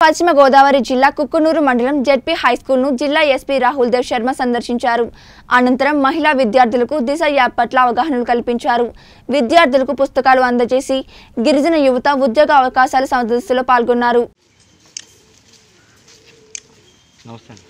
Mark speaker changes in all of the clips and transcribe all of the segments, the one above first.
Speaker 1: పశ్చిమ గోదావరి జిల్లా కుక్కునూరు మండలం జెడ్పీ హైస్కూల్ను జిల్లా ఎస్పీ రాహుల్ దేవ్ శర్మ సందర్శించారు అనంతరం మహిళా విద్యార్థులకు దిశ యాప్ పట్ల అవగాహనలు కల్పించారు విద్యార్థులకు పుస్తకాలు అందజేసి గిరిజన యువత ఉద్యోగ అవకాశాల సదస్సులో పాల్గొన్నారు
Speaker 2: నమస్తే అండి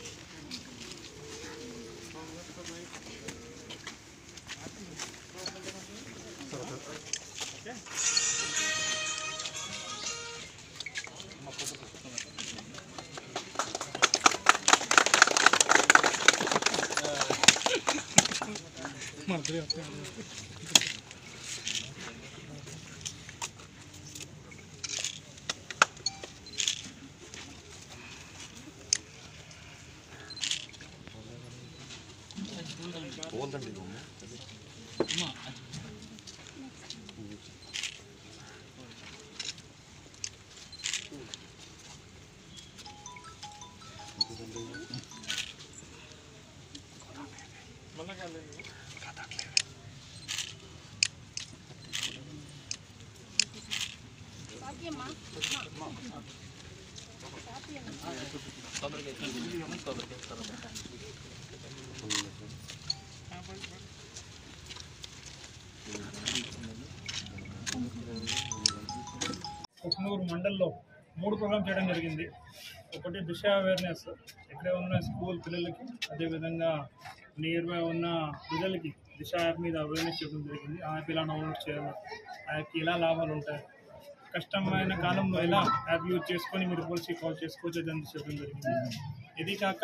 Speaker 3: కుక్నూరు మండల్లో మూడు ప్రోగ్రామ్ చేయడం జరిగింది ఒకటి దిశ అవేర్నెస్ ఎక్కడ ఉన్న స్కూల్ పిల్లలకి అదేవిధంగా నియర్ బై ఉన్న పిల్లలకి దిశ యాప్ మీద అవేర్నెస్ చేయడం జరిగింది ఆ యాప్ ఎలా డౌన్లోడ్ చేయాలి ఆ యాప్కి ఎలా లాభాలు ఉంటాయి కష్టమైన కాలంలో ఎలా యాప్ యూజ్ చేసుకొని మీరు పోలీసీ కాల్ చేసుకోవచ్చు అని చెప్పడం జరిగింది ఇది కాక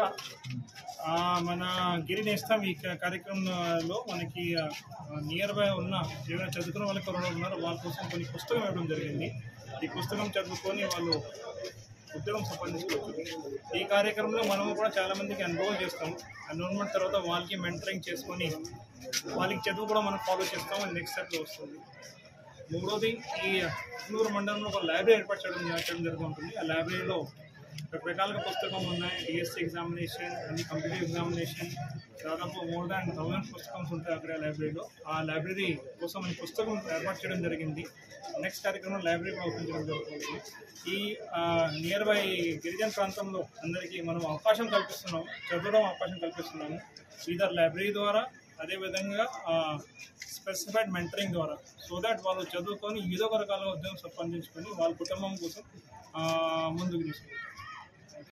Speaker 3: ఆ, మన గిరి నేస్తం ఈ క- కార్యక్రమంలో మనకి నియర్ బై ఉన్న ఏమైనా చదువుకున్న వాళ్ళకి ఎవరైనా ఉన్నారో వాళ్ళ కోసం కొన్ని పుస్తకం ఇవ్వడం జరిగింది ఈ పుస్తకం చదువుకొని వాళ్ళు ఉద్యోగం సంపాదించుకోవచ్చు ఈ కార్యక్రమంలో మనము కూడా చాలా మందికి ఎన్రోల్ చేస్తాం ఎన్రోల్మెంట్ తర్వాత వాళ్ళకి మెంటరింగ్ చేసుకొని వాళ్ళకి చదువు కూడా మనం ఫాలో చేస్తాం అది నెక్స్ట్ స్టెప్లో వస్తుంది మూడోది ఈ కున్నూరు మండలంలో ఒక లైబ్రరీ ఏర్పాటు చేయడం చేయడం జరుగుతుంటుంది ఆ లైబ్రరీలో రకరకాలుగా పుస్తకం ఉన్నాయి డిఎస్సి ఎగ్జామినేషన్ అన్ని కంప్యూటర్ ఎగ్జామినేషన్ దాదాపు మోర్ దాన్ థౌసండ్ పుస్తకమ్స్ ఉంటాయి అక్కడ లైబ్రరీలో ఆ లైబ్రరీ కోసం ఈ పుస్తకం ఏర్పాటు చేయడం జరిగింది నెక్స్ట్ కార్యక్రమం లైబ్రరీ కూడా ఓపెన్ చేయడం జరుగుతుంది ఈ నియర్ బై గిరిజన ప్రాంతంలో అందరికీ మనం అవకాశం కల్పిస్తున్నాం చదవడం అవకాశం కల్పిస్తున్నాము ఈధర్ లైబ్రరీ ద్వారా అదేవిధంగా స్పెసిఫైడ్ మెంటరింగ్ ద్వారా సో దాట్ వాళ్ళు చదువుకొని ఏదో ఒక రకాల ఉద్యోగం సంపాదించుకొని వాళ్ళ కుటుంబం కోసం ఆ, ముందుకు తీసుకుంటారు